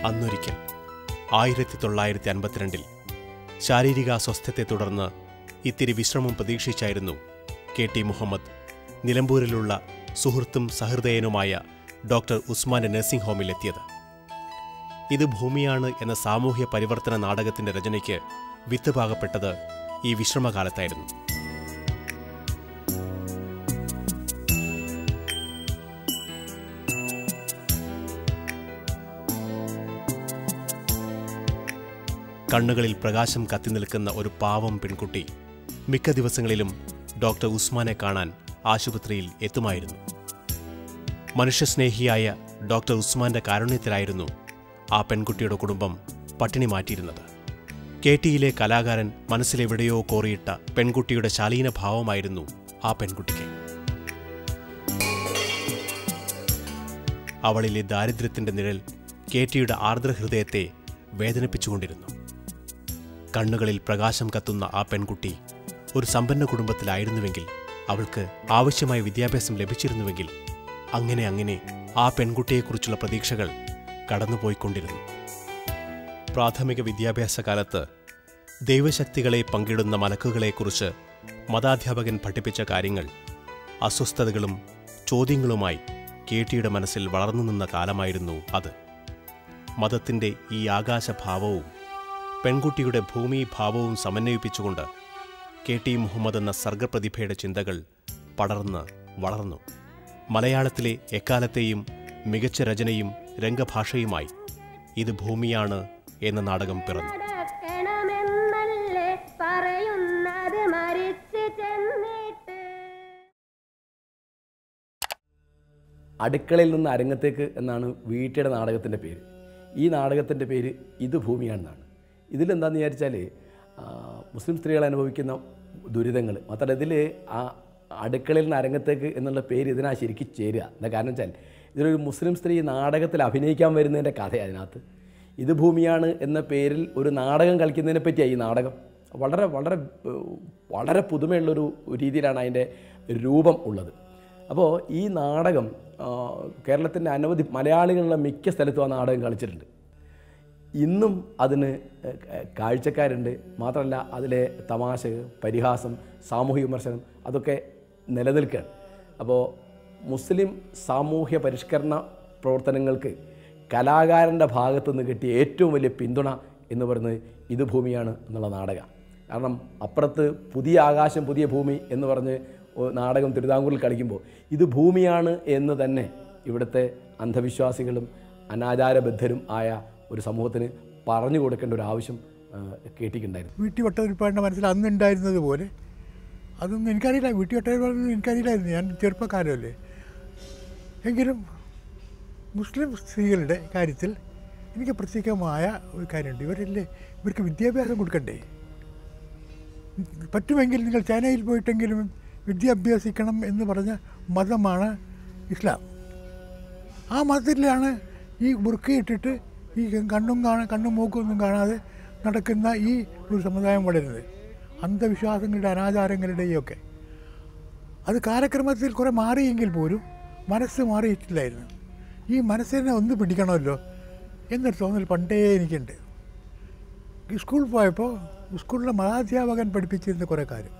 അന്നൊരിക്കൽ ആയിരത്തി തൊള്ളായിരത്തി അൻപത്തിരണ്ടിൽ ശാരീരിക അസ്വസ്ഥത്തെ തുടർന്ന് ഇത്തിരി വിശ്രമം പ്രതീക്ഷിച്ചായിരുന്നു കെ ടി മുഹമ്മദ് നിലമ്പൂരിലുള്ള സുഹൃത്തും സഹൃദയനുമായ ഡോക്ടർ ഉസ്മാന്റെ നഴ്സിംഗ് ഹോമിലെത്തിയത് ഇത് ഭൂമിയാണ് എന്ന സാമൂഹ്യ പരിവർത്തന നാടകത്തിന്റെ രചനയ്ക്ക് വിത്ത് പാകപ്പെട്ടത് ഈ വിശ്രമകാലത്തായിരുന്നു കണ്ണുകളിൽ പ്രകാശം കത്തിനിൽക്കുന്ന ഒരു പാവം പെൺകുട്ടി മിക്ക ദിവസങ്ങളിലും ഡോക്ടർ ഉസ്മാനെ കാണാൻ ആശുപത്രിയിൽ എത്തുമായിരുന്നു മനുഷ്യസ്നേഹിയായ ഡോക്ടർ ഉസ്മാന്റെ കാരുണ്യത്തിലായിരുന്നു ആ പെൺകുട്ടിയുടെ കുടുംബം പട്ടിണി മാറ്റിയിരുന്നത് കെ ടിയിലെ കലാകാരൻ മനസ്സിലെവിടെയോ കോറിയിട്ട പെൺകുട്ടിയുടെ ശാലീന ഭാവമായിരുന്നു ആ പെൺകുട്ടിക്ക് അവളിലെ ദാരിദ്ര്യത്തിന്റെ നിഴൽ കെ ടിയുടെ ആർദ്രഹൃദയത്തെ വേദനിപ്പിച്ചുകൊണ്ടിരുന്നു കണ്ണുകളിൽ പ്രകാശം കത്തുന്ന ആ പെൺകുട്ടി ഒരു സമ്പന്ന കുടുംബത്തിലായിരുന്നുവെങ്കിൽ അവൾക്ക് ആവശ്യമായ വിദ്യാഭ്യാസം ലഭിച്ചിരുന്നുവെങ്കിൽ അങ്ങനെ അങ്ങനെ ആ പെൺകുട്ടിയെക്കുറിച്ചുള്ള പ്രതീക്ഷകൾ കടന്നുപോയിക്കൊണ്ടിരുന്നു പ്രാഥമിക വിദ്യാഭ്യാസ കാലത്ത് ദൈവശക്തികളെ പങ്കിടുന്ന മലക്കുകളെക്കുറിച്ച് മതാധ്യാപകൻ പഠിപ്പിച്ച കാര്യങ്ങൾ അസ്വസ്ഥതകളും ചോദ്യങ്ങളുമായി കെ ടിയുടെ മനസ്സിൽ വളർന്നു നിന്ന കാലമായിരുന്നു അത് മതത്തിന്റെ ഈ ആകാശഭാവവും പെൺകുട്ടിയുടെ ഭൂമിഭാവവും സമന്വയിപ്പിച്ചുകൊണ്ട് കെ ടി മുഹമ്മദ് എന്ന സർഗപ്രതിഭയുടെ ചിന്തകൾ പടർന്ന് വളർന്നു മലയാളത്തിലെ എക്കാലത്തെയും മികച്ച രചനയും രംഗഭാഷയുമായി ഇത് ഭൂമിയാണ് എന്ന നാടകം പിറന്നു നടക്കണമെന്നല്ലേ പറയുന്നത് മരിച്ചു ചെന്നിട്ട് അടുക്കളയിൽ നിന്ന് അരങ്ങത്തേക്ക് എന്നാണ് വീട്ടിയുടെ നാടകത്തിൻ്റെ പേര് ഈ നാടകത്തിൻ്റെ പേര് ഇത് ഭൂമിയാണെന്നാണ് ഇതിലെന്താണെന്ന് വിചാരിച്ചാൽ ആ, മുസ്ലിം സ്ത്രീകൾ അനുഭവിക്കുന്ന ദുരിതങ്ങൾ മാത്രമല്ല ഇതിൽ ആ അടുക്കളയിൽ നിന്ന് അരങ്ങത്തേക്ക് എന്നുള്ള പേര് ഇതിനാ ശരിക്കും ചേരുക എന്താ കാരണം വെച്ചാൽ ഇതിലൊരു മുസ്ലിം സ്ത്രീ നാടകത്തിൽ അഭിനയിക്കാൻ വരുന്നതിൻ്റെ കഥയാണ് അതിനകത്ത് ഇത് ഭൂമിയാണ് എന്ന പേരിൽ ഒരു നാടകം കളിക്കുന്നതിനെ പറ്റിയാണ് ഈ നാടകം വളരെ വളരെ ഏഹ്, വളരെ പുതുമയുള്ളൊരു രീതിയിലാണ് അതിൻ്റെ രൂപം ഉള്ളത് അപ്പോൾ ഈ നാടകം കേരളത്തിൻ്റെ അനവധി മലയാളികളുടെ മിക്ക സ്ഥലത്തും ആ നാടകം കളിച്ചിട്ടുണ്ട് ഇന്നും അതിന് ഏഹ്, കാഴ്ചക്കാരുണ്ട് മാത്രമല്ല അതിലെ തമാശ പരിഹാസം സാമൂഹിക വിമർശനം അതൊക്കെ നിലനിൽക്കുകയാണ് അപ്പോൾ മുസ്ലിം സാമൂഹ്യ പരിഷ്കരണ പ്രവർത്തനങ്ങൾക്ക് കലാകാരൻ്റെ ഭാഗത്തു നിന്ന് കിട്ടിയ ഏറ്റവും വലിയ പിന്തുണ എന്ന് പറയുന്നത് ഇത് ഭൂമിയാണ് എന്നുള്ള നാടകം കാരണം അപ്പുറത്ത് പുതിയ ആകാശം പുതിയ ഭൂമി എന്ന് പറഞ്ഞ് ഒ- നാടകം തിരുവിതാംകൂറിൽ കളിക്കുമ്പോൾ ഇത് ഭൂമിയാണ് എന്ന് തന്നെ ഇവിടുത്തെ അന്ധവിശ്വാസികളും അനാചാരബദ്ധരും ആയ ഒരു സമൂഹത്തിന് പറഞ്ഞു കൊടുക്കേണ്ട ഒരു ആവശ്യം ആ, കേട്ടിട്ടുണ്ടായിരുന്നു വീട്ടി വട്ടതിരിപ്പാടിൻ്റെ മനസ്സിൽ അന്നുണ്ടായിരുന്നത് പോലെ അതൊന്നും എനിക്കറിയില്ല വീട്ടി വട്ടതിരിപ്പാടൊന്നും എനിക്കറിയില്ലായിരുന്നു ഞാൻ ചെറുപ്പക്കാരമല്ലേ എങ്കിലും മുസ്ലിം സ്ത്രീകളുടെ കാര്യത്തിൽ എനിക്ക് പ്രത്യേകമായ ഒരു കാര്യമുണ്ട് ഇവരല്ലേ ഇവർക്ക് വിദ്യാഭ്യാസം കൊടുക്കണ്ടേ പറ്റുമെങ്കിൽ നിങ്ങൾ ചൈനയിൽ പോയിട്ടെങ്കിലും വിദ്യ അഭ്യസിക്കണം എന്ന് പറഞ്ഞ മതമാണ് ഇസ്ലാം ആ മതത്തിലാണ് ഈ ബുർക്കയിട്ടിട്ട് ഈ കണ്ണും കാണാ കണ്ണും മൂക്കും ഒന്നും കാണാതെ നടക്കുന്ന ഈ ഒരു സമുദായം വളരുന്നത് അന്ധവിശ്വാസങ്ങളുടെ അനാചാരങ്ങളുടെയും ഒക്കെ അത് കാലക്രമത്തിൽ കുറേ മാറിയെങ്കിൽ പോലും മനസ്സ് മാറിയിട്ടില്ലായിരുന്നു ഈ മനസ്സിനെ ഒന്ന് പിടിക്കണമല്ലോ എന്നൊരു തോന്നൽ പണ്ടേ എനിക്കുണ്ട് ഈ സ്കൂളിൽ പോയപ്പോൾ സ്കൂളിലെ മതാധ്യാപകൻ പഠിപ്പിച്ചിരുന്ന കുറേ കാര്യം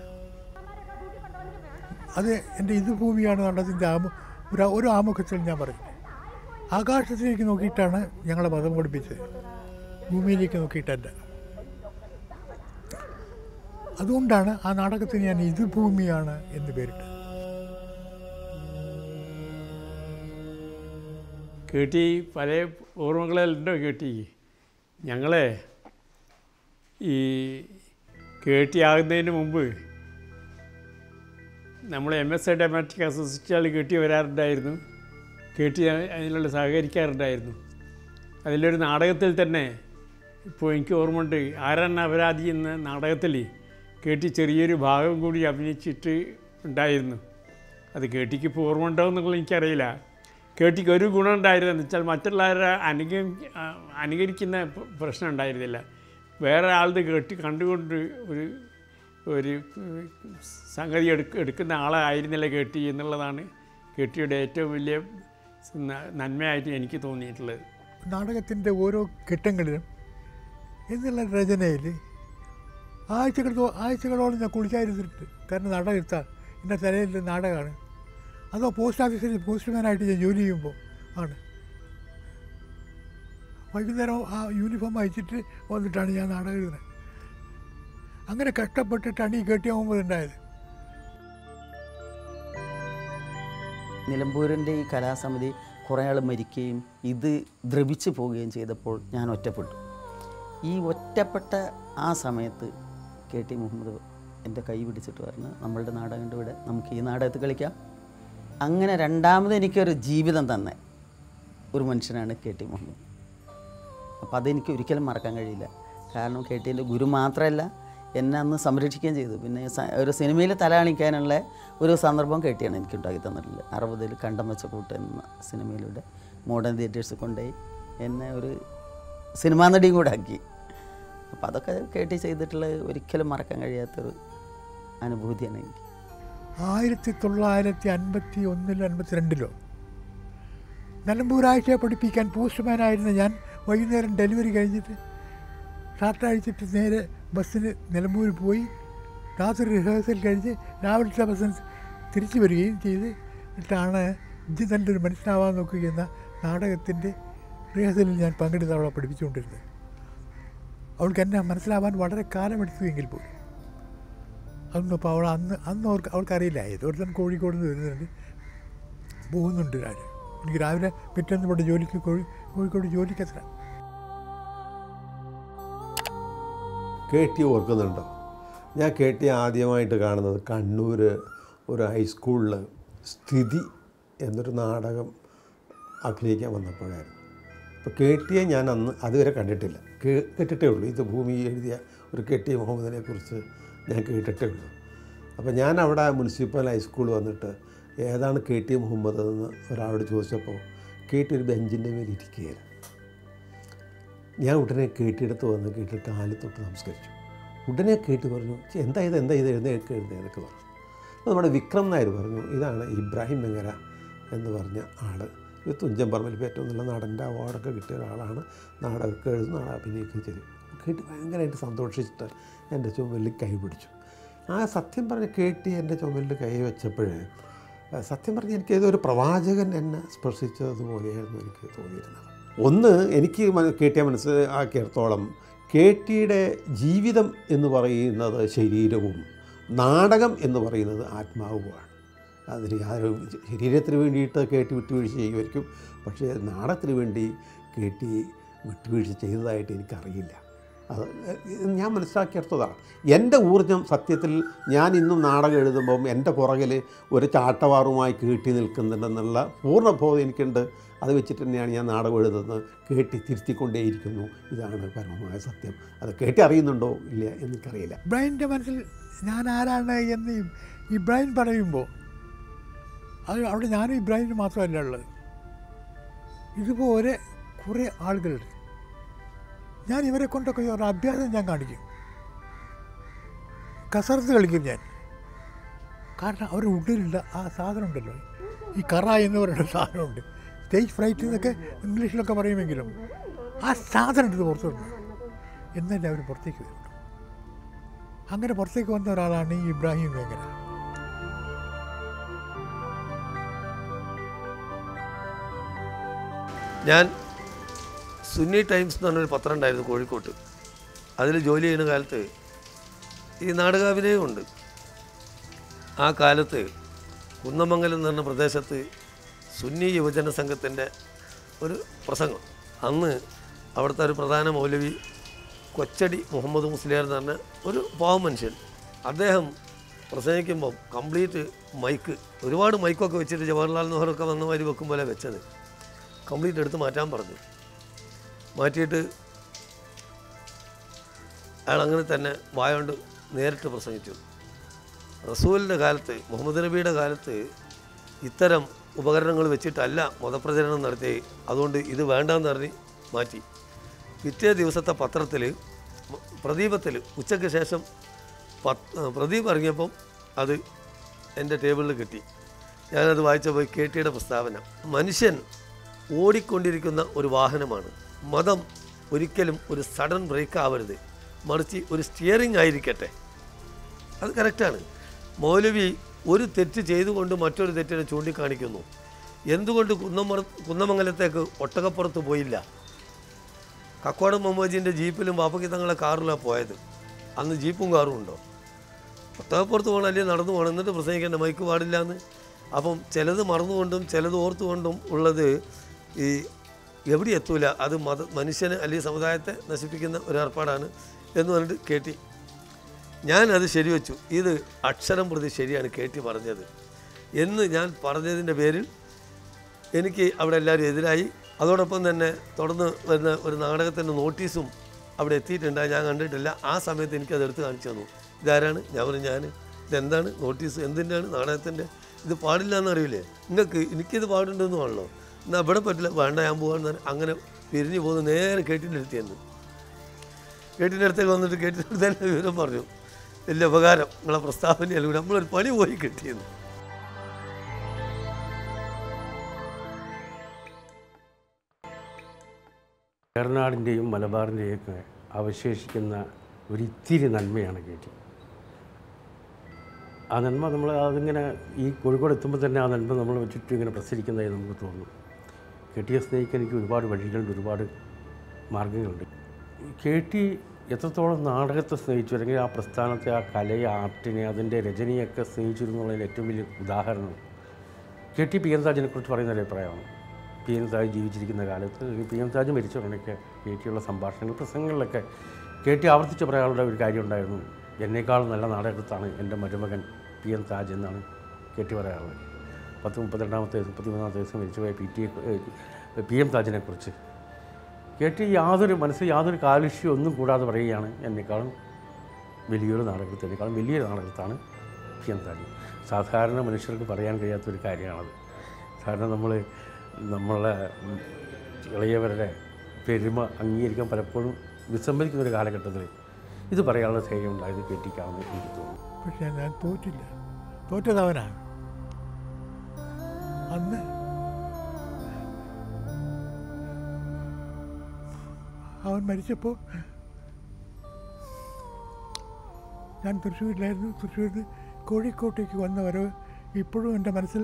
അത് എൻ്റെ ഇത് ഭൂമിയാണ് എന്നുള്ളതിൻ്റെ ആമു ഒരു ഒരു ആമുഖത്തിൽ ഞാൻ പറഞ്ഞു ആകാശത്തിലേക്ക് നോക്കിയിട്ടാണ് ഞങ്ങളെ മതം പഠിപ്പിച്ചത് ഭൂമിയിലേക്ക് നോക്കിയിട്ടല്ല അതുകൊണ്ടാണ് ആ നാടകത്തിന് ഞാൻ ഇത് ഭൂമിയാണ് എന്ന് പേരിട്ടത് കേട്ടി പല ഓർമ്മകളെല്ലാം കേട്ടി ഞങ്ങളെ ഈ കേട്ടിയാകുന്നതിന് മുമ്പ് നമ്മൾ എം എസ് എ ഡെമാറ്റിക് അസോസിയേറ്റുകൾ കേട്ടി വരാറുണ്ടായിരുന്നു കേട്ടി അതിനുള്ള സഹകരിക്കാറുണ്ടായിരുന്നു അതിലൊരു നാടകത്തിൽ തന്നെ ഇപ്പോൾ എനിക്ക് ഓർമ്മയുണ്ട് ആരാണ് അപരാധി എന്ന നാടകത്തിൽ കേട്ടി ചെറിയൊരു ഭാഗം കൂടി അഭിനയിച്ചിട്ട് ഉണ്ടായിരുന്നു അത് കേട്ടിക്ക് ഇപ്പോൾ ഓർമ്മ ഉണ്ടാവുമെന്നുള്ള എനിക്കറിയില്ല കേട്ടിക്ക് ഒരു ഗുണം ഉണ്ടായിരുന്നെന്ന് വെച്ചാൽ മറ്റുള്ളവരെ അനുഗ അനുകരിക്കുന്ന പ- പ്രശ്നം ഉണ്ടായിരുന്നില്ല വേറെ ആളുടെ കേട്ടി കണ്ടുകൊണ്ട് ഒരു ഒരു ഏഹ്, സംഗതി എടുക്ക എടുക്കുന്ന ആളായിരുന്നില്ല കേട്ടി എന്നുള്ളതാണ് കേട്ടിയുടെ ഏറ്റവും വലിയ ന- നന്മയായിട്ട് എനിക്ക് തോന്നിയിട്ടുള്ളത് നാടകത്തിൻ്റെ ഓരോ ഘട്ടങ്ങളിലും എന്നുള്ള രചനയിൽ ആഴ്ചകൾ തോ- ആഴ്ചകളോളം ഞാൻ കുളിച്ചായിരുന്നിട്ട് കാരണം നാടകം എത്താം എൻ്റെ തലയിൽ നാടകമാണ് അതോ പോസ്റ്റ് ഓഫീസിൽ പോസ്റ്റ്മാനായിട്ട് ഞാൻ ജോലി ചെയ്യുമ്പോൾ ആണ് വൈകുന്നേരം ആ യൂണിഫോം അയച്ചിട്ട് വന്നിട്ടാണ് ഞാൻ നാടകം എഴുതുന്നത് അങ്ങനെ കഷ്ടപ്പെട്ടിട്ടാണ് ഈ കെട്ടിയ മുമ്പ് ഉണ്ടായത് നിലമ്പൂരിൻ്റെ ഈ കലാസമിതി കുറേ ആൾ മരിക്കുകയും ഇത് ദ്രവിച്ചു പോവുകയും ചെയ്തപ്പോൾ ഞാൻ ഒറ്റപ്പെട്ടു ഈ ഒറ്റപ്പെട്ട ആ സമയത്ത് കെ ടി മുഹമ്മദ് എൻ്റെ കൈ പിടിച്ചിട്ട് പറഞ്ഞു നമ്മളുടെ നാടകൻ്റെ ഇവിടെ നമുക്ക് ഈ നാടകത്തിൽ കളിക്കാം അങ്ങനെ രണ്ടാമത് എനിക്കൊരു ജീവിതം തന്നെ ഒരു മനുഷ്യനാണ് കെ ടി മുഹമ്മദ് അപ്പോൾ അതെനിക്ക് ഒരിക്കലും മറക്കാൻ കഴിയില്ല കാരണം കെ ടിൻ്റെ ഗുരു മാത്രമല്ല എന്നെ അന്ന് സംരക്ഷിക്കുകയും ചെയ്തു പിന്നെ സ- ഒരു സിനിമയിൽ തലകാണിക്കാനുള്ള ഒരു സന്ദർഭം കെ ടിയാണ് എനിക്ക് ഉണ്ടാക്കി തന്നിട്ടുള്ളത് അറുപതിൽ കണ്ടം വെച്ച കൂട്ട് എന്ന സിനിമയിലൂടെ മോഡേൺ തിയേറ്റേഴ്സ് കൊണ്ടുപോയി എന്നെ ഒരു സിനിമാ നടിയും കൂടെ ആക്കി അപ്പോൾ അതൊക്കെ കെ ടി ചെയ്തിട്ടുള്ള ഒരിക്കലും മറക്കാൻ കഴിയാത്തൊരു അനുഭൂതിയാണ് എനിക്ക് ആയിരത്തി തൊള്ളായിരത്തി അൻപത്തി ഒന്നിലോ അൻപത്തി രണ്ടിലോ നിലമ്പൂരാഴ്ചയെ പഠിപ്പിക്കാൻ പോസ്റ്റ്മാനായിരുന്ന ഞാൻ വൈകുന്നേരം ഡെലിവറി കഴിഞ്ഞിട്ട് ഷർട്ട് അഴിച്ചിട്ട് നേരെ ബസ്സിന് നിലമ്പൂർ പോയി രാത്രി റിഹേഴ്സൽ കഴിഞ്ഞ് രാവിലത്തെ ബസ്സിന് തിരിച്ചു വരികയും ചെയ്ത് എന്നിട്ടാണ് ഇജ്ജ് നല്ലൊരു മനുഷ്യനാവാൻ നോക്കുകയെന്ന നാടകത്തിൻ്റെ റിഹേഴ്സലിൽ ഞാൻ പങ്കെടുത്ത് അവളെ പഠിപ്പിച്ചുകൊണ്ടിരുന്നത് അവൾക്ക് എന്നെ മനസ്സിലാവാൻ വളരെ കാലമെടുത്തുവെങ്കിൽ പോലും അതൊന്നും ഇപ്പോൾ അവൾ അന്ന് അന്ന് അവർക്ക് അവൾക്കറിയില്ല ഏതോരുത്തൻ കോഴിക്കോട് നിന്ന് വരുന്നുണ്ട് പോകുന്നുണ്ട് രാജ് എനിക്ക് രാവിലെ പിറ്റേന്ന് ഇവിടെ ജോലിക്ക് കോഴി കോഴിക്കോട് ജോലിക്ക് എത്തണം കെ ടി ഓർക്കുന്നുണ്ടോ ഞാൻ കെ ടി ആദ്യമായിട്ട് കാണുന്നത് കണ്ണൂർ ഒരു ഹൈസ്കൂളിൽ സ്ഥിതി എന്നൊരു നാടകം അഭിനയിക്കാൻ വന്നപ്പോഴായിരുന്നു അപ്പോൾ കെ ടിയെ ഞാൻ അന്ന് അതുവരെ കണ്ടിട്ടില്ല കേ- കേട്ടിട്ടേ ഉള്ളൂ ഇത് ഭൂമി എഴുതിയ ഒരു കെ ടി മുഹമ്മദിനെ കുറിച്ച് ഞാൻ കേട്ടിട്ടേ ഉള്ളൂ അപ്പോൾ ഞാൻ അവിടെ മുനിസിപ്പൽ ഹൈസ്കൂൾ വന്നിട്ട് ഏതാണ് കെ ടി മുഹമ്മദ് എന്ന് ഒരാളോട് ചോദിച്ചപ്പോൾ കെ ടി ഒരു ബെഞ്ചിൻ്റെ മേൽ ഇരിക്കുകയായിരുന്നു ഞാൻ ഉടനെ കേട്ടിയെടുത്ത് വന്ന് കേട്ട് കാലിൽ തൊട്ട് നമസ്കരിച്ചു ഉടനെ കേട്ട് പറഞ്ഞു "ഛെ, എന്താ ഇത് എന്താ ഇത് എഴുന്നേൽക്ക് എഴുന്നേൽക്ക് പറഞ്ഞു അപ്പോൾ നമ്മുടെ വിക്രം നായർ പറഞ്ഞു ഇതാണ് ഇബ്രാഹിം വെങ്ങര എന്ന് പറഞ്ഞ ആൾ ഇത് തുഞ്ചൻ പറമ്പിൽ ഏറ്റവും നല്ല നടൻ്റെ അവാർഡൊക്കെ കിട്ടിയ ഒരാളാണ് നാടകമൊക്കെ എഴുതും നാടകം അഭിനയിക്കുകയും ചെയ്തു കേട്ട് ഭയങ്കരമായിട്ട് സന്തോഷിച്ചിട്ട് എൻ്റെ ചുമലിൽ കൈ പിടിച്ചു ആ സത്യം പറഞ്ഞ് കേട്ടി എൻ്റെ ചുമലിൽ കൈ വെച്ചപ്പോഴേ ആ, സത്യം പറഞ്ഞ് എനിക്ക് ഏതോ ഒരു പ്രവാചകൻ എന്നെ സ്പർശിച്ചതുപോലെയായിരുന്നു എനിക്ക് തോന്നിയിരുന്നത് ഒന്ന് എനിക്ക് മന- കേട്ടിയ മനസ്സിലാക്കിയിടത്തോളം കെ ടിയുടെ ജീവിതം എന്ന് പറയുന്നത് ശരീരവും നാടകം എന്ന് പറയുന്നത് ആത്മാവുമാണ് അതിന് യാതൊരു ശരീരത്തിന് വേണ്ടിയിട്ട് കേട്ടി വിട്ടുവീഴ്ച ചെയ്യുമായിരിക്കും പക്ഷേ നാടകത്തിന് വേണ്ടി കേട്ടി വിട്ടുവീഴ്ച ചെയ്തതായിട്ട് എനിക്കറിയില്ല അത് ഞാൻ മനസ്സിലാക്കിയെടുത്തതാണ് എൻ്റെ ഊർജം സത്യത്തിൽ ഞാൻ ഇന്നും നാടകം എഴുതുമ്പം എൻ്റെ പുറകിൽ ഒരു ചാട്ടവാറുമായി കേട്ടി നിൽക്കുന്നുണ്ടെന്നുള്ള പൂർണ്ണബോധം എനിക്കുണ്ട് അത് വെച്ചിട്ട് തന്നെയാണ് ഞാൻ നാടകം എഴുതുന്നത് കേട്ടി തിരുത്തിക്കൊണ്ടേയിരിക്കുന്നു ഇതാണ് പരമമായ സത്യം അത് കേട്ടി അറിയുന്നുണ്ടോ ഇല്ല എനിക്കറിയില്ല ഇബ്രാഹിമിൻ്റെ മനസ്സിൽ ഞാൻ ആരാണ് എന്ന് ഈ- ഇബ്രാഹിം പറയുമ്പോൾ അത് അവിടെ ഞാനും ഇബ്രാഹിമിന് മാത്രമല്ല ഉള്ളത് ഇതുപോലെ കുറേ ആളുകളുണ്ട് ഞാൻ ഇവരെ കൊണ്ടൊക്കെ ഒരു അഭ്യാസം ഞാൻ കാണിക്കും കസർത്ത് കളിക്കും ഞാൻ കാരണം അവരുടെ ഉള്ളിലുള്ള ആ സാധനം ഉണ്ടല്ലോ ഈ കറ എന്ന് പറയുന്ന സാധനമുണ്ട് സ്റ്റേജ് ഫ്രൈറ്റ് എന്നൊക്കെ ഇംഗ്ലീഷിലൊക്കെ പറയുമെങ്കിലും ആ സാധനം എടുത്ത് പുറത്തു വിടണം എന്നല്ലേ അവർ പുറത്തേക്ക് വരുള്ളൂ അങ്ങനെ പുറത്തേക്ക് വന്ന ഒരാളാണ് ഈ ഇബ്രാഹിം വേങ്ങര ഞാൻ സുന്നി ടൈംസ് എന്ന് പറഞ്ഞൊരു പത്രം ഉണ്ടായിരുന്നു കോഴിക്കോട്ട് അതിൽ ജോലി ചെയ്യുന്ന കാലത്ത് ഈ നാടകാഭിനയമുണ്ട് ആ കാലത്ത് കുന്നമംഗലം എന്ന് പറഞ്ഞ പ്രദേശത്ത് സുന്നി യുവജന സംഘത്തിൻ്റെ ഒരു പ്രസംഗം അന്ന് അവിടുത്തെ ഒരു പ്രധാന മൗലവി കൊച്ചടി മുഹമ്മദ് മുസ്ലിയാർ എന്ന് പറഞ്ഞ ഒരു പാവം മനുഷ്യൻ അദ്ദേഹം പ്രസംഗിക്കുമ്പം കംപ്ലീറ്റ് മൈക്ക് ഒരുപാട് മൈക്കൊക്കെ വെച്ചിട്ട് ജവഹർലാൽ നെഹ്റുക്കെ വന്ന മാതിരി വെക്കും പോലെ വെച്ചത് കംപ്ലീറ്റ് എടുത്ത് മാറ്റാൻ പറഞ്ഞു മാറ്റിയിട്ട് അയാൾ അങ്ങനെ തന്നെ വായോണ്ട് നേരിട്ട് പ്രസംഗിച്ചു റസൂലിൻ്റെ കാലത്ത് മുഹമ്മദ് നബിയുടെ കാലത്ത് ഇത്തരം ഉപകരണങ്ങൾ വെച്ചിട്ടല്ല മതപ്രചരണം നടത്തി അതുകൊണ്ട് ഇത് വേണ്ടെന്ന് പറഞ്ഞ് മാറ്റി പിറ്റേ ദിവസത്തെ പത്രത്തിൽ പ്രദീപത്തിൽ ഉച്ചയ്ക്ക് ശേഷം പത്ത് പ്രദീപ് ഇറങ്ങിയപ്പം അത് എൻ്റെ ടേബിളിൽ കിട്ടി ഞാനത് വായിച്ചപ്പോൾ കെ ടിയുടെ പ്രസ്താവന മനുഷ്യൻ ഓടിക്കൊണ്ടിരിക്കുന്ന ഒരു വാഹനമാണ് മതം ഒരിക്കലും ഒരു സഡൻ ബ്രേക്ക് ആവരുത് മറിച്ച് ഒരു സ്റ്റിയറിംഗ് ആയിരിക്കട്ടെ അത് കറക്റ്റാണ് മൗലവി ഒരു തെറ്റ് ചെയ്തുകൊണ്ട് മറ്റൊരു തെറ്റിനെ ചൂണ്ടിക്കാണിക്കുന്നു എന്തുകൊണ്ട് കുന്നമറ കുന്നമംഗലത്തേക്ക് ഒട്ടകപ്പുറത്ത് പോയില്ല കക്കോടം മമ്മൂജിൻ്റെ ജീപ്പിലും ബാപ്പയ്ക്ക് തങ്ങളെ കാറിലാണ് പോയത് അന്ന് ജീപ്പും കാറും ഉണ്ടോ ഒട്ടകപ്പുറത്ത് പോകണം അല്ലെങ്കിൽ നടന്നു പോകണം എന്നിട്ട് പ്രസംഗിക്കേണ്ട മൈക്ക് പാടില്ല എന്ന് അപ്പം ചിലത് മറന്നുകൊണ്ടും ചിലത് ഓർത്തുകൊണ്ടും ഉള്ളത് ഈ എവിടെ എത്തൂല അത് മത മനുഷ്യന് അല്ലെങ്കിൽ സമുദായത്തെ നശിപ്പിക്കുന്ന ഒരു ഏർപ്പാടാണ് എന്ന് പറഞ്ഞിട്ട് കേട്ടി ഞാനത് ശരിവെച്ചു ഇത് അക്ഷരം പ്രതി ശരിയാണ് കേട്ടി പറഞ്ഞത് എന്ന് ഞാൻ പറഞ്ഞതിൻ്റെ പേരിൽ എനിക്ക് അവിടെ എല്ലാവരും എതിരായി അതോടൊപ്പം തന്നെ തുടർന്ന് വരുന്ന ഒരു നാടകത്തിൻ്റെ നോട്ടീസും അവിടെ എത്തിയിട്ടുണ്ട് അത് ഞാൻ കണ്ടിട്ടില്ല ആ സമയത്ത് എനിക്കത് എടുത്ത് കാണിച്ചു തന്നു ഇതാരാണ് ഞാൻ പറഞ്ഞു ഞാൻ ഇതെന്താണ് നോട്ടീസ് എന്തിൻ്റെയാണ് നാടകത്തിൻ്റെ ഇത് പാടില്ല എന്നറിയില്ലേ നിങ്ങൾക്ക് എനിക്കിത് പാടുണ്ടെന്ന് പാടണോ എന്നാൽ ഇവിടെ പറ്റില്ല വേണ്ട ഞാൻ പോകാന്ന് പറഞ്ഞ് അങ്ങനെ പിരിഞ്ഞു പോകുന്ന നേരെ കേട്ടിൻ്റെ അടുത്തേന്ന് കേട്ടിൻ്റെ അടുത്തേക്ക് വന്നിട്ട് കേട്ടിൻ്റെ അടുത്ത് തന്നെ വിവരം പറഞ്ഞു വലിയ ഉപകാരം നിങ്ങളെ പ്രസ്താവനയല്ല നമ്മളൊരു പണി പോയി കിട്ടിയെന്ന് ഏറനാടിൻ്റെയും മലബാറിൻ്റെയൊക്കെ അവശേഷിക്കുന്ന ഒരിത്തിരി നന്മയാണ് കേട്ടി ആ നന്മ നമ്മൾ അതിങ്ങനെ ഈ കോഴിക്കോട് എത്തുമ്പോൾ തന്നെ ആ നന്മ നമ്മൾ ചുറ്റും ഇങ്ങനെ പ്രസരിക്കുന്നതായി നമുക്ക് തോന്നും കെട്ടിയെ സ്നേഹിക്കാൻ എനിക്ക് ഒരുപാട് വഴികളുണ്ട് ഒരുപാട് മാർഗങ്ങളുണ്ട് കേട്ടി എത്രത്തോളം നാടകത്തെ സ്നേഹിച്ചു അല്ലെങ്കിൽ ആ പ്രസ്ഥാനത്തെ ആ കലയെ ആർട്ടിനെ അതിൻ്റെ രചനയൊക്കെ സ്നേഹിച്ചിരുന്നുള്ളതിന് ഏറ്റവും വലിയ ഉദാഹരണം കെ ടി പി എൻ സാജിനെ കുറിച്ച് പറയുന്ന ഒരു അഭിപ്രായമാണ് പി എൻ സാജ് ജീവിച്ചിരിക്കുന്ന കാലത്ത് ഈ പി എൻ സാജ് മരിച്ച ഉടനെയൊക്കെ കെ ടിയുള്ള സംഭാഷണങ്ങൾ പ്രസംഗങ്ങളിലൊക്കെ കെ ടി ആവർത്തിച്ച് പറയാനുള്ള ഒരു കാര്യം ഉണ്ടായിരുന്നു എന്നേക്കാൾ നല്ല നാടകത്താണ് എൻ്റെ മരുമകൻ പി എൻ താജ് എന്നാണ് കെ ടി പറയാറുള്ളത് പത്ത് മുപ്പത്തിരണ്ടാമത്തെ വയസ്സ് മുപ്പത്തിമൂന്നാമത്തെ വയസ്സ് മരിച്ചുപോയ പി ടി പി എം താജിനെ കുറിച്ച് കെ ടി യാതൊരു മനസ്സിൽ യാതൊരു കാലുഷ്യം ഒന്നും കൂടാതെ പറയുകയാണ് എന്നെക്കാളും വലിയൊരു നാടകത്തിൽ എന്നെക്കാളും വലിയൊരു നാടകത്താണ് പി എം താജ് സാധാരണ മനുഷ്യർക്ക് പറയാൻ കഴിയാത്തൊരു കാര്യമാണത് കാരണം നമ്മൾ നമ്മളെ ഉം, ഇളയവരുടെ പെരുമ അംഗീകരിക്കാൻ പലപ്പോഴും വിസമ്മതിക്കുന്ന ഒരു കാലഘട്ടത്തിൽ ഇത് പറയാനുള്ള ധൈര്യം ഉണ്ടായത് കേട്ടിക്കാമെന്ന് എനിക്ക് തോന്നുന്നു പക്ഷേ ഞാൻ തോറ്റില്ല തോറ്റത് അവനാണ് അന്ന് അവൻ മരിച്ചപ്പോൾ ഞാൻ തൃശ്ശൂരിലായിരുന്നു തൃശ്ശൂരിൽ നിന്ന് കോഴിക്കോട്ടേക്ക് വന്ന വരവ് ഇപ്പോഴും എൻ്റെ മനസ്സിൽ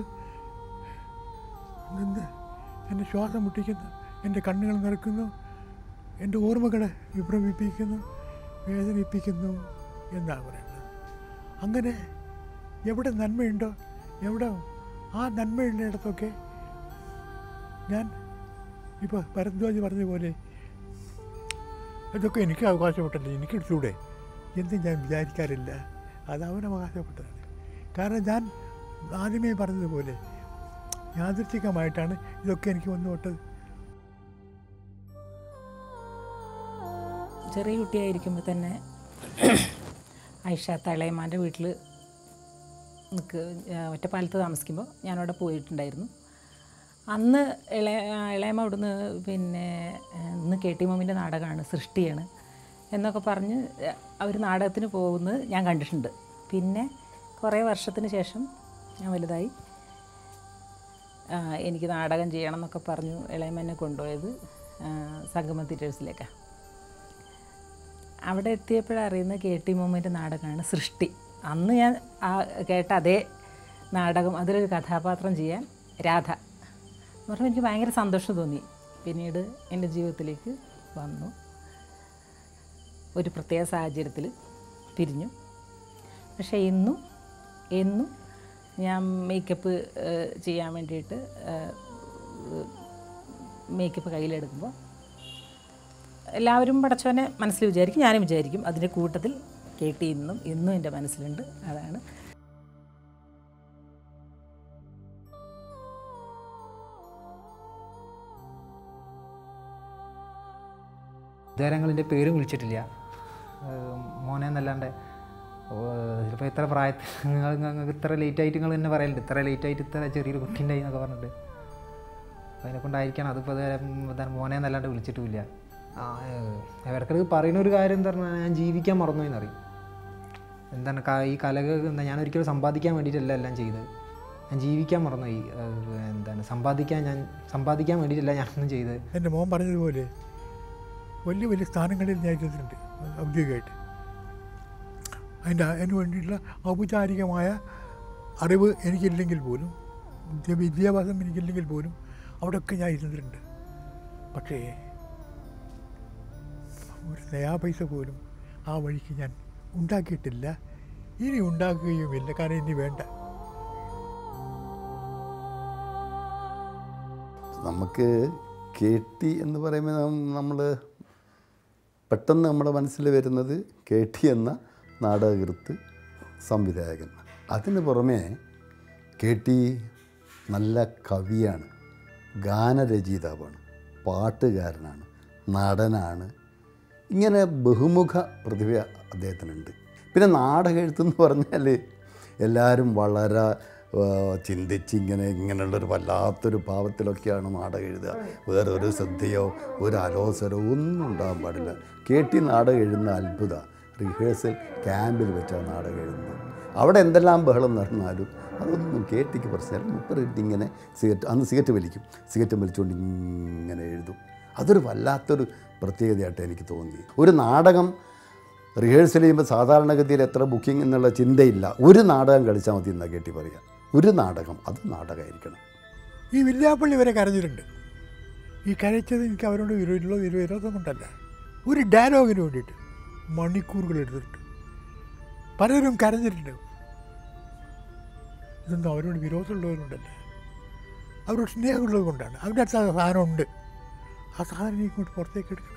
നിന്ന് എൻ്റെ ശ്വാസം മുട്ടിക്കുന്നു എൻ്റെ കണ്ണുകൾ നിറക്കുന്നു എൻ്റെ ഓർമ്മകളെ വിഭ്രമിപ്പിക്കുന്നു വേദനിപ്പിക്കുന്നു എന്നാണ് പറയുന്നത് അങ്ങനെ എവിടെ നന്മയുണ്ടോ എവിടെ ആ നന്മയുള്ളിടത്തൊക്കെ ഞാൻ ഇപ്പോൾ ഭരദ്വാജ് പറഞ്ഞ പോലെ ഇതൊക്കെ എനിക്ക് അവകാശപ്പെട്ടല്ലേ എനിക്ക് എടുത്തൂടെ എന്ന് ഞാൻ വിചാരിക്കാറില്ല അത് അവൻ അവകാശപ്പെട്ടതാണ് കാരണം ഞാൻ ആദ്യമേ പറഞ്ഞതുപോലെ യാദൃച്ഛികമായിട്ടാണ് ഇതൊക്കെ എനിക്ക് വന്നു വിട്ടത് ചെറിയ കുട്ടിയായിരിക്കുമ്പോൾ തന്നെ ഐഷ തളയമാൻ്റെ വീട്ടിൽ നിൽക്ക് ഒറ്റപ്പാലത്ത് താമസിക്കുമ്പോൾ ഞാനവിടെ പോയിട്ടുണ്ടായിരുന്നു അന്ന് ഇളയ ഇളയമ്മ അവിടുന്ന് പിന്നെ ഏഹ്, ഇന്ന് കെ ടി മമ്മിൻ്റെ നാടകമാണ് സൃഷ്ടിയാണ് എന്നൊക്കെ പറഞ്ഞ് അവർ നാടകത്തിന് പോകുന്നത് ഞാൻ കണ്ടിട്ടുണ്ട് പിന്നെ കുറേ വർഷത്തിന് ശേഷം ഞാൻ വലുതായി ആ, എനിക്ക് നാടകം ചെയ്യണം എന്നൊക്കെ പറഞ്ഞു ഇളയമ്മ എന്നെ കൊണ്ടുപോയത് ആ, സംഗമം തിയേറ്റേഴ്സിലേക്കാണ് അവിടെ എത്തിയപ്പോഴാണ് അറിയുന്നത് കെ ടി മോമിൻ്റെ നാടകമാണ് സൃഷ്ടി അന്ന് ഞാൻ ആ കേട്ട അതേ നാടകം അതിലൊരു കഥാപാത്രം ചെയ്യാൻ രാധ എന്ന് പറയുമ്പോൾ എനിക്ക് ഭയങ്കര സന്തോഷം തോന്നി പിന്നീട് എൻ്റെ ജീവിതത്തിലേക്ക് വന്നു ഒരു പ്രത്യേക സാഹചര്യത്തിൽ പിരിഞ്ഞു പക്ഷേ ഇന്നും എന്നും ഞാൻ മേക്കപ്പ് ചെയ്യാൻ വേണ്ടിയിട്ട് മേക്കപ്പ് കയ്യിലെടുക്കുമ്പോൾ എല്ലാവരും പടച്ചവനെ മനസ്സിൽ വിചാരിക്കും ഞാനും വിചാരിക്കും അതിൻ്റെ കൂട്ടത്തിൽ കേട്ടി ഇന്നും ഇന്നും എൻ്റെ മനസ്സിലുണ്ട് അതാണ് ഇതുവരെ ഞങ്ങൾ എൻ്റെ പേരും വിളിച്ചിട്ടില്ല ഏഹ് മോനെ എന്നല്ലാണ്ട് ചിലപ്പോൾ ഇത്ര പ്രായത്തിൽ നിങ്ങൾ നിങ്ങൾക്ക് ഇത്ര ലേറ്റ് ആയിട്ട് നിങ്ങൾ തന്നെ പറയലുണ്ട് ഇത്ര ലേറ്റ് ആയിട്ട് ഇത്ര ചെറിയൊരു കുട്ടി ഉണ്ടായി എന്നൊക്കെ പറഞ്ഞിട്ട് അപ്പോൾ അതിനെക്കൊണ്ടായിരിക്കണം അതിപ്പോൾ ഇതുവരെ എന്താണ് മോനെ എന്നല്ലാണ്ട് വിളിച്ചിട്ടുമില്ല ആ ഏഹ് ഇടയ്ക്കിടയ്ക്ക് പറയുന്ന ഒരു കാര്യം എന്താ പറഞ്ഞാൽ ഞാൻ ജീവിക്കാൻ മറന്നു എന്നറിയും എന്താണ് ക- ഈ കലകൾ എന്താ ഞാൻ ഒരിക്കലും സമ്പാദിക്കാൻ വേണ്ടിയിട്ടല്ല എല്ലാം ചെയ്തത് ഞാൻ ജീവിക്കാൻ മറന്നുപോയി ഏഹ് എന്താണ് സമ്പാദിക്കാൻ ഞാൻ സമ്പാദിക്കാൻ വേണ്ടിയിട്ടല്ല ഞാനൊന്നും ചെയ്തത് എൻ്റെ മോൻ പറഞ്ഞതുപോലെ വലിയ വലിയ സ്ഥാനങ്ങളിൽ ഞാൻ ഇരുന്നിട്ടുണ്ട് ഔദ്യോഗികമായിട്ട് അതിൻ്റെ അതിന് വേണ്ടിയിട്ടുള്ള ഔപചാരികമായ അറിവ് എനിക്കില്ലെങ്കിൽ പോലും വിദ്യ- വിദ്യാഭ്യാസം എനിക്കില്ലെങ്കിൽ പോലും അവിടെയൊക്കെ ഞാൻ ഇരുന്നിട്ടുണ്ട് പക്ഷേ ഒരു നയാ പൈസ പോലും ആ വഴിക്ക് ഞാൻ ഉണ്ടാക്കിയിട്ടില്ല ഇനി ഉണ്ടാക്കുകയുമില്ല കാരണം ഇനി വേണ്ട നമുക്ക് കെ ടി എന്ന് പറയുമ്പോൾ നമ്മൾ പെട്ടെന്ന് നമ്മുടെ മനസ്സിൽ വരുന്നത് കെ ടി എന്ന നാടകകൃത്ത് സംവിധായകൻ അതിന് പുറമെ കെ ടി നല്ല കവിയാണ് ഗാനരചയിതാവാണ് പാട്ടുകാരനാണ് നടനാണ് ഇങ്ങനെ ബഹുമുഖ പ്രതിഭ അദ്ദേഹത്തിനുണ്ട് പിന്നെ നാടകം എഴുത്തെന്ന് പറഞ്ഞാൽ എല്ലാവരും വളരെ ആ, ചിന്തിച്ച് ഇങ്ങനെ ഇങ്ങനെയുള്ളൊരു വല്ലാത്തൊരു ഭാവത്തിലൊക്കെയാണ് നാടകം എഴുതുക വേറെ ഒരു ശ്രദ്ധയോ ഒരു അലോസരമോ ഒന്നും ഉണ്ടാകാൻ പാടില്ല കേട്ടി നാടകം എഴുതുന്ന അത്ഭുത റിഹേഴ്സൽ ക്യാമ്പിൽ വെച്ചാണ് നാടകം എഴുതുന്നത് അവിടെ എന്തെല്ലാം ബഹളം നടന്നാലും അതൊന്നും കേട്ടിക്ക് പ്രശ്നമല്ല മുപ്പറിട്ട് ഇങ്ങനെ സിഗരറ്റ് അന്ന് സിഗരറ്റ് വലിക്കും സിഗരറ്റ് വലിച്ചുകൊണ്ട് ഇങ്ങനെ എഴുതും അതൊരു വല്ലാത്തൊരു പ്രത്യേകതയായിട്ട് എനിക്ക് തോന്നി ഒരു നാടകം റിഹേഴ്സൽ ചെയ്യുമ്പോൾ സാധാരണഗതിയിൽ എത്ര ബുക്കിംഗ് എന്നുള്ള ചിന്തയില്ല ഒരു നാടകം കളിച്ചാൽ മതി എന്നാണ് കേട്ടി പറയുക ഒരു നാടകം അത് നാടകമായിരിക്കണം ഈ വില്യാപ്പള്ളി വരെ കരഞ്ഞിട്ടുണ്ട് ഈ കരച്ചത് എനിക്ക് അവരോട് വിരോധമുള്ള വിരോധം കൊണ്ടല്ല ഒരു ഡയലോഗിന് വേണ്ടിയിട്ട് മണിക്കൂറുകൾ എടുത്തിട്ടുണ്ട് പലരും കരഞ്ഞിട്ടുണ്ട് ഇതൊന്നും അവരോട് വിരോധമുള്ളവരുണ്ടല്ല അവരോട് സ്നേഹമുള്ളത് കൊണ്ടാണ് അവരുടെ അടുത്ത് ആ സാധനമുണ്ട് ആ സാധനം ഇങ്ങോട്ട് പുറത്തേക്ക് എടുക്കണം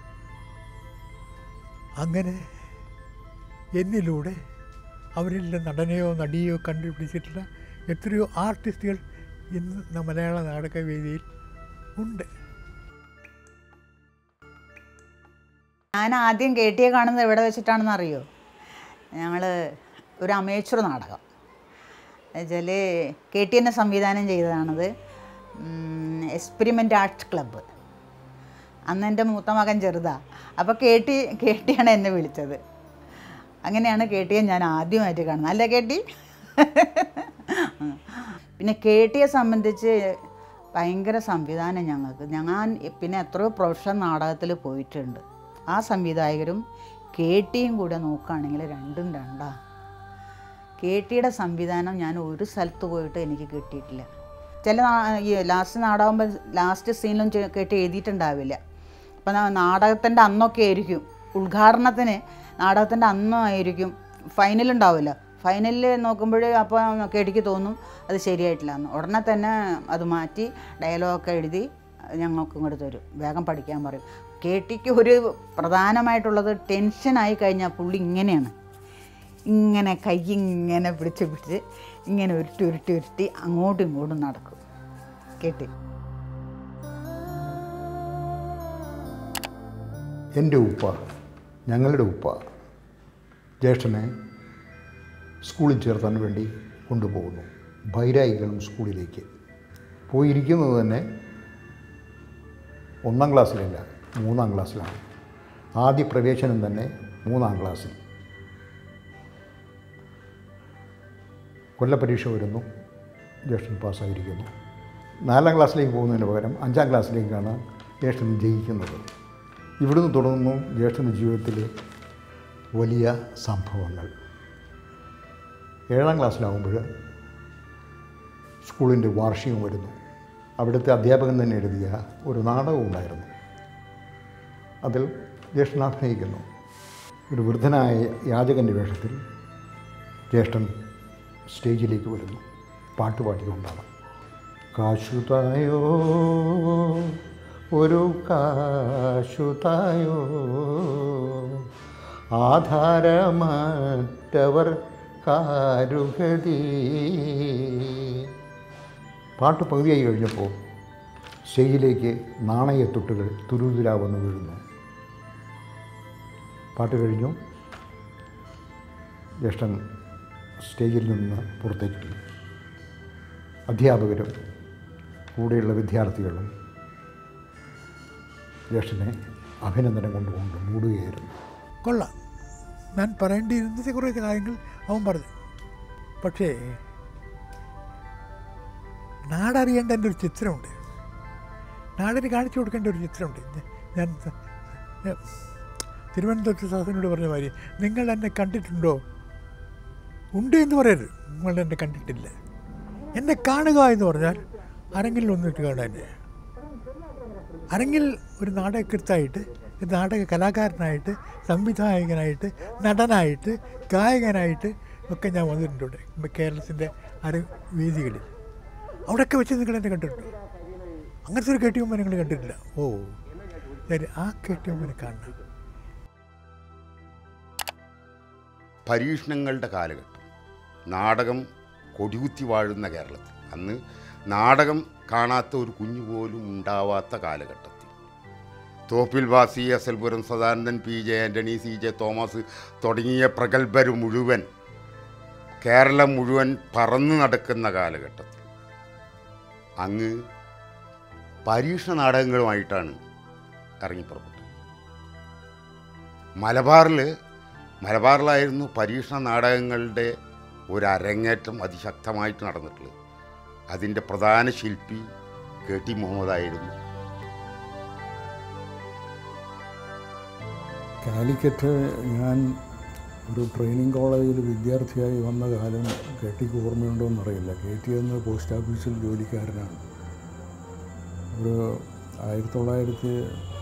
അങ്ങനെ എന്നിലൂടെ അവരിലെ നടനെയോ നടിയോ കണ്ടുപിടിച്ചിട്ടുള്ള എത്രയോ ആർട്ടിസ്റ്റുകൾ ഇന്ന് ന- മലയാള നാടകവേദിയിൽ ഉണ്ട് ഞാൻ ആദ്യം കേട്ടിയെ കാണുന്നത് എവിടെ വെച്ചിട്ടാണെന്ന് അറിയോ ഞങ്ങൾ ഒരു അമേച്ചർ നാടകം എന്നുവെച്ചാൽ കെ ടി എന്നെ സംവിധാനം ചെയ്തതാണത് എക്സ്പെരിമെൻ്റ് ആർട്സ് ക്ലബ്ബ് അന്ന് എൻ്റെ മൂത്ത മകൻ ചെറുതാ അപ്പോൾ കെ ടി കെ ടിയാണ് എന്നെ വിളിച്ചത് അങ്ങനെയാണ് കെ ടിയെ ഞാൻ ആദ്യമായിട്ട് കാണുന്നത് അല്ലേ കെ ടി പിന്നെ കെ ടിയെ സംബന്ധിച്ച് ഭയങ്കര സംവിധാനം ഞങ്ങൾക്ക് ഞാൻ പിന്നെ എത്രയോ പ്രൊഫഷണൽ നാടകത്തിൽ പോയിട്ടുണ്ട് ആ സംവിധായകരും കെ ടിയും കൂടെ നോക്കുകയാണെങ്കിൽ രണ്ടും രണ്ടാ കെ ടിയുടെ സംവിധാനം ഞാൻ ഒരു സ്ഥലത്ത് പോയിട്ട് എനിക്ക് കിട്ടിയിട്ടില്ല ചില നാ- ഈ ലാസ്റ്റ് നാടകമ്പോൾ ലാസ്റ്റ് സീനിലും കെ ടി എഴുതിയിട്ടുണ്ടാവില്ല അപ്പം നാടകത്തിൻ്റെ അന്നൊക്കെ ആയിരിക്കും ഉദ്ഘാടനത്തിന് നാടകത്തിൻ്റെ അന്നായിരിക്കും ഫൈനലുണ്ടാവില്ല ഫൈനലിൽ നോക്കുമ്പോൾ അപ്പോൾ കേട്ടിക്ക് തോന്നും അത് ശരിയായിട്ടില്ല എന്ന് ഉടനെ തന്നെ അത് മാറ്റി ഡയലോഗൊക്കെ എഴുതി ഞങ്ങൾക്ക് ഇങ്ങോട്ട് തരും വേഗം പഠിക്കാൻ പറയും കേട്ടിക്ക് ഒരു പ്രധാനമായിട്ടുള്ളത് ടെൻഷനായി കഴിഞ്ഞാൽ പുള്ളി ഇങ്ങനെയാണ് ഇങ്ങനെ കൈ ഇങ്ങനെ പിടിച്ച് പിടിച്ച് ഇങ്ങനെ ഉരുട്ടി ഉരുട്ടി ഉരുട്ടി അങ്ങോട്ടും ഇങ്ങോട്ടും നടക്കും കേട്ടി എൻ്റെ ഉപ്പ ഞങ്ങളുടെ ഉപ്പ ജ്യേഷ്ഠനെ സ്കൂളിൽ ചേർത്താൻ വേണ്ടി കൊണ്ടുപോകുന്നു ബൈരായികളും സ്കൂളിലേക്ക് പോയിരിക്കുന്നത് തന്നെ ഒന്നാം ക്ലാസ്സിലല്ല മൂന്നാം ക്ലാസ്സിലാണ് ആദ്യ പ്രവേശനം തന്നെ മൂന്നാം ക്ലാസ്സിൽ കൊല്ലപ്പരീക്ഷ വരുന്നു ജ്യേഷ്ഠൻ പാസ്സായിരിക്കുന്നു നാലാം ക്ലാസ്സിലേക്ക് പോകുന്നതിന് പകരം അഞ്ചാം ക്ലാസ്സിലേക്കാണ് ജ്യേഷ്ഠൻ ജയിക്കുന്നത് ഇവിടുന്ന് തുടങ്ങുന്നു ജ്യേഷ്ഠൻ്റെ ജീവിതത്തിലെ വലിയ സംഭവങ്ങൾ ഏഴാം ക്ലാസ്സിലാവുമ്പോൾ സ്കൂളിൻ്റെ വാർഷികം വരുന്നു അവിടുത്തെ അധ്യാപകൻ തന്നെ എഴുതിയ ഒരു നാടകം ഉണ്ടായിരുന്നു അതിൽ ജ്യേഷ്ഠൻ അഭിനയിക്കുന്നു ഒരു വൃദ്ധനായ യാചകൻ്റെ വേഷത്തിൽ ജ്യേഷ്ഠൻ സ്റ്റേജിലേക്ക് വരുന്നു പാട്ട് പാടിക്കൊണ്ടാണ് കാശുതായോ ഒരു കാശുതായോ ആധാരമറ്റവർ കാരുഗതി പാട്ട് പകുതിയായി കഴിഞ്ഞപ്പോൾ സ്റ്റേജിലേക്ക് നാണയത്തൊട്ടുകൾ തുരുതുരാ വന്ന് വീഴുന്നു പാട്ട് കഴിഞ്ഞു ജ്യേഷ്ഠൻ സ്റ്റേജിൽ നിന്ന് പുറത്തേക്ക് പോയി. അധ്യാപകരും കൂടെയുള്ള വിദ്യാർത്ഥികളും ജ്യേഷ്ഠനെ അഭിനന്ദനം കൊണ്ടുകൊണ്ട് മൂടുകയായിരുന്നു കൊള്ളാം ഞാൻ പറയേണ്ടിയിരുന്നത് കുറേ കാര്യങ്ങൾ അവൻ പറഞ്ഞു പക്ഷേ നാടറിയേണ്ട എൻ്റെ ഒരു ചിത്രമുണ്ട് നാടിന് കാണിച്ചു കൊടുക്കേണ്ട ഒരു ചിത്രമുണ്ട് ഞ- ഞാൻ സ- ഏ, തിരുവനന്തപുരത്ത് സഹോദരനോട് പറഞ്ഞ മാതിരി നിങ്ങൾ എന്നെ കണ്ടിട്ടുണ്ടോ ഉണ്ട് എന്ന് പറയരുത് നിങ്ങൾ എന്നെ കണ്ടിട്ടില്ല എന്നെ കാണുക എന്ന് പറഞ്ഞാൽ അരങ്ങിൽ വന്നിട്ട് കാണുക എന്നെ അരങ്ങിൽ ഒരു നാടകകൃത്തായിട്ട് ഒരു നാടക കലാകാരനായിട്ട് സംവിധായകനായിട്ട് നടനായിട്ട് ഗായകനായിട്ട് ഒക്കെ ഞാൻ വന്നിട്ടുണ്ട് ഇവിടെ ഇപ്പം കേരളത്തിൻ്റെ അര വേദികളിൽ അവിടെയൊക്കെ വെച്ച് നിങ്ങൾ എന്നെ കണ്ടിട്ടുണ്ടോ അങ്ങനത്തെ ഒരു കെട്ടിയമ്മ നിങ്ങൾ കണ്ടിട്ടില്ല ഓ ശരി ആ കെട്ടിയമ്മനെ കാണണം പരീക്ഷണങ്ങളുടെ കാലഘട്ടം നാടകം കൊടികുത്തി വാഴുന്ന കേരളത്തിൽ അന്ന് നാടകം കാണാത്ത ഒരു കുഞ്ഞു പോലും ഉണ്ടാവാത്ത കാലഘട്ടത്തിൽ Thoppil Vasi S L Puram Sadanandan P J Antony C J Thomas തുടങ്ങിയ പ്രഗത്ഭർ മുഴുവൻ കേരളം മുഴുവൻ പറന്നു നടക്കുന്ന കാലഘട്ടത്തിൽ അങ്ങ് പരീക്ഷണ നാടകങ്ങളുമായിട്ടാണ് ഇറങ്ങിപ്പുറപ്പെട്ടത് മലബാറിൽ മലബാറിലായിരുന്നു പരീക്ഷണ നാടകങ്ങളുടെ ഒരു അരങ്ങേറ്റം അതിശക്തമായിട്ട് നടന്നിട്ടുള്ളത് അതിൻ്റെ പ്രധാന ശില്പി കെ ടി മുഹമ്മദായിരുന്നു കാലിക്കറ്റ് ഞാൻ ഒരു ട്രെയിനിങ് കോളേജിൽ വിദ്യാർത്ഥിയായി വന്ന കാലം കെ ടിക്ക് ഓർമ്മയുണ്ടോ എന്നറിയില്ല കെ ടി എന്ന് പോസ്റ്റ് ഓഫീസിൽ ജോലിക്കാരനാണ് ഒരു ആയിരത്തി തൊള്ളായിരത്തി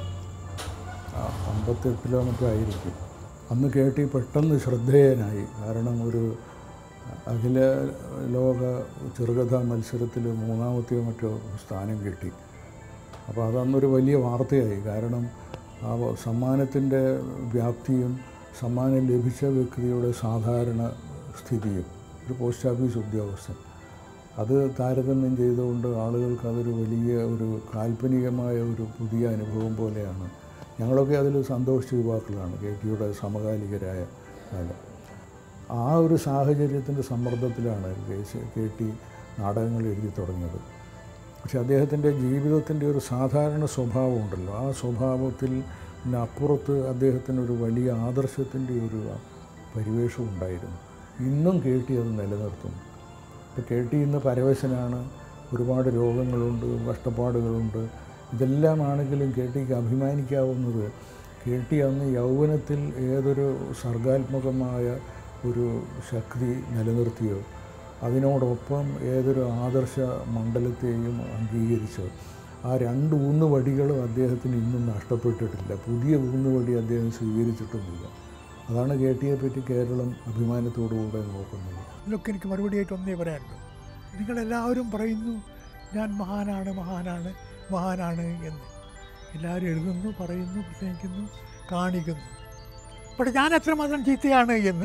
അമ്പത്തെട്ടിലോ മറ്റോ ആയിരിക്കും അന്ന് കെ ടി പെട്ടെന്ന് ശ്രദ്ധേയനായി കാരണം ഒരു അഖില ലോക ചെറുകഥാ മത്സരത്തിൽ മൂന്നാമത്തെയോ മറ്റോ സ്ഥാനം കിട്ടി അപ്പോൾ അതന്നൊരു വലിയ വാർത്തയായി കാരണം ആ സമ്മാനത്തിൻ്റെ വ്യാപ്തിയും സമ്മാനം ലഭിച്ച വ്യക്തിയുടെ സാധാരണ സ്ഥിതിയും ഒരു പോസ്റ്റ് ഓഫീസ് ഉദ്യോഗസ്ഥൻ അത് താരതമ്യം ചെയ്തുകൊണ്ട് ആളുകൾക്ക് അതൊരു വലിയ ഒരു കാൽപ്പനികമായ ഒരു പുതിയ അനുഭവം പോലെയാണ് ഞങ്ങളൊക്കെ അതിൽ സന്തോഷിച്ച യുവാക്കളാണ് കെ ടിയുടെ സമകാലികരായ കാലം ആ ഒരു സാഹചര്യത്തിൻ്റെ സമ്മർദ്ദത്തിലാണ് കെ സി- കെ ടി നാടകങ്ങൾ എഴുതി തുടങ്ങിയത് പക്ഷെ അദ്ദേഹത്തിൻ്റെ ജീവിതത്തിൻ്റെ ഒരു സാധാരണ സ്വഭാവമുണ്ടല്ലോ ആ സ്വഭാവത്തിൽ അപ്പുറത്ത് അദ്ദേഹത്തിനൊരു വലിയ ആദർശത്തിൻ്റെ ഒരു പരിവേഷം ഉണ്ടായിരുന്നു ഇന്നും കെ ടി അത് നിലനിർത്തുന്നു ഇപ്പോൾ കെ ടി ഇന്ന് പരവശനാണ് ഒരുപാട് രോഗങ്ങളുണ്ട് കഷ്ടപ്പാടുകളുണ്ട് ഇതെല്ലാമാണെങ്കിലും കെ ടിക്ക് അഭിമാനിക്കാവുന്നത് കെ ടി അന്ന് യൗവനത്തിൽ ഏതൊരു സർഗാത്മകമായ ഒരു ശക്തി നിലനിർത്തിയോ അതിനോടൊപ്പം ഏതൊരു ആദർശ മണ്ഡലത്തെയും അംഗീകരിച്ചോ ആ രണ്ട് ഊന്നുവടികളും അദ്ദേഹത്തിന് ഇന്നും നഷ്ടപ്പെട്ടിട്ടില്ല പുതിയ ഊന്നുവടി അദ്ദേഹം സ്വീകരിച്ചിട്ടുമില്ല അതാണ് കെ ടിയെ പറ്റി കേരളം അഭിമാനത്തോടുകൂടെ നോക്കുന്നത് ഇതിലൊക്കെ എനിക്ക് മറുപടിയായിട്ട് ഒന്നേ പറയാനുള്ളൂ നിങ്ങളെല്ലാവരും പറയുന്നു ഞാൻ മഹാനാണ് മഹാനാണ് മഹാനാണ് എന്ന് എല്ലാവരും എഴുതുന്നു പറയുന്നു പ്രസംഗിക്കുന്നു കാണിക്കുന്നു പക്ഷെ ഞാൻ എത്രമാത്രം ചീത്തയാണ് എന്ന്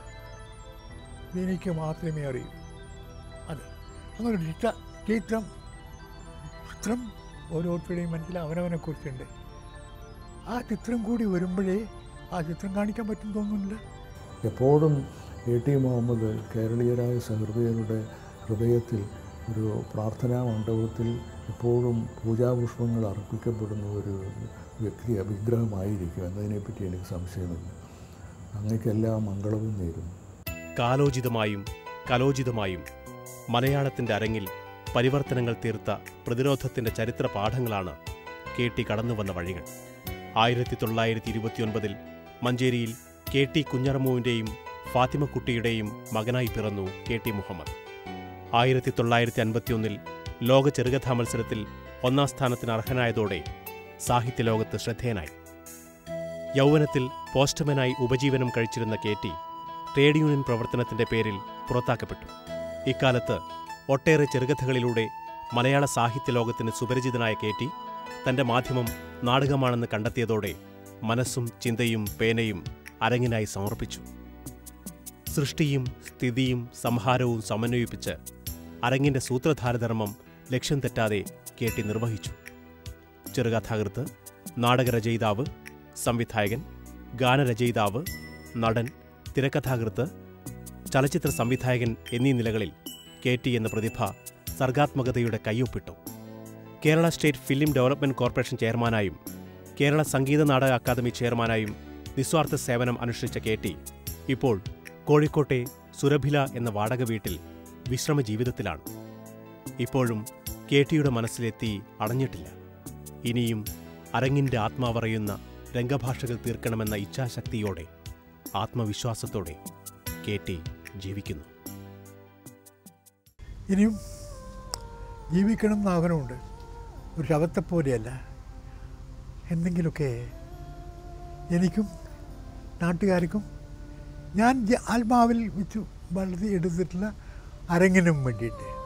എനിക്ക് മാത്രമേ അറിയൂ അത് അങ്ങനെ ഒരു ചിത്ത ചിത്രം ചിത്രം ഓരോരുത്തരുടെയും മനസ്സിൽ അവനവനെക്കുറിച്ചുണ്ട് ആ ചിത്രം കൂടി വരുമ്പോഴേ ആ ചിത്രം കാണിക്കാൻ പറ്റും തോന്നുന്നില്ല എപ്പോഴും എ ടി മുഹമ്മദ് കേരളീയരായ സഹൃദയരുടെ ഹൃദയത്തിൽ ഒരു പ്രാർത്ഥനാ മണ്ഡപത്തിൽ എപ്പോഴും പൂജാപുഷ്പങ്ങൾ അർപ്പിക്കപ്പെടുന്ന ഒരു വ്യക്തി വിഗ്രഹമായിരിക്കും എന്നതിനെപ്പറ്റി എനിക്ക് സംശയമില്ല അങ്ങേക്കെല്ലാ മംഗളവും നേരുന്നു കാലോചിതമായും കലോചിതമായും മലയാളത്തിന്റെ അരങ്ങിൽ പരിവർത്തനങ്ങൾ തീർത്ത പ്രതിരോധത്തിന്റെ ചരിത്ര പാഠങ്ങളാണ് കെ ടി കടന്നുവന്ന വഴികൾ ആയിരത്തി തൊള്ളായിരത്തി ഇരുപത്തിയൊൻപതിൽ മഞ്ചേരിയിൽ കെ ടി കുഞ്ഞറമ്മുവിൻ്റെയും ഫാത്തിമക്കുട്ടിയുടെയും മകനായി പിറന്നു കെ ടി മുഹമ്മദ് ആയിരത്തി തൊള്ളായിരത്തി അൻപത്തിയൊന്നിൽ ലോക ചെറുകഥാ മത്സരത്തിൽ ഒന്നാം സ്ഥാനത്തിന് അർഹനായതോടെ സാഹിത്യലോകത്ത് ശ്രദ്ധേയനായി യൗവനത്തിൽ പോസ്റ്റ്മാനായി ഉപജീവനം കഴിച്ചിരുന്ന കെ ടി ട്രേഡ് യൂണിയൻ പ്രവർത്തനത്തിന്റെ പേരിൽ പുറത്താക്കപ്പെട്ടു ഇക്കാലത്ത് ഒട്ടേറെ ചെറുകഥകളിലൂടെ മലയാള സാഹിത്യ ലോകത്തിന് സുപരിചിതനായ കെ ടി തന്റെ മാധ്യമം നാടകമാണെന്ന് കണ്ടെത്തിയതോടെ മനസ്സും ചിന്തയും പേനയും അരങ്ങിനായി സമർപ്പിച്ചു സൃഷ്ടിയും സ്ഥിതിയും സംഹാരവും സമന്വയിപ്പിച്ച് അരങ്ങിന്റെ സൂത്രധാരധർമ്മം ലക്ഷ്യം തെറ്റാതെ കെ ടി നിർവഹിച്ചു ചെറുകഥാകൃത്ത് നാടകരചയിതാവ് സംവിധായകൻ ഗാനരചയിതാവ് നടൻ തിരക്കഥാകൃത്ത് ചലച്ചിത്ര സംവിധായകൻ എന്നീ നിലകളിൽ കെ ടി എന്ന പ്രതിഭ സർഗാത്മകതയുടെ കയ്യൊപ്പിട്ടു Kerala state film development corporation ചെയർമാനായും കേരള സംഗീത നാടക അക്കാദമി ചെയർമാനായും നിസ്വാർത്ഥ സേവനം അനുഷ്ഠിച്ച കെ ടി ഇപ്പോൾ കോഴിക്കോട്ടെ സുരഭില എന്ന വാടക വീട്ടിൽ വിശ്രമ ജീവിതത്തിലാണ് ഇപ്പോഴും കെ ടിയുടെ മനസ്സിലെത്തി അടഞ്ഞിട്ടില്ല ഇനിയും അരങ്ങിന്റെ ആത്മാവറയുന്ന രംഗഭാഷകൾ തീർക്കണമെന്ന ഇച്ഛാശക്തിയോടെ ആത്മവിശ്വാസത്തോടെ കെ ടി ജീവിക്കുന്നു ഇനിയും ജീവിക്കണം എന്ന് ആഗ്രഹമുണ്ട് ഒരു ശവത്തെപ്പോലെയല്ല എന്തെങ്കിലുമൊക്കെ എനിക്കും നാട്ടുകാർക്കും ഞാൻ ജ- ആത്മാവിൽ വെച്ച് വളർത്തി എടുത്തിട്ടുള്ള അരങ്ങിനും വേണ്ടിയിട്ട്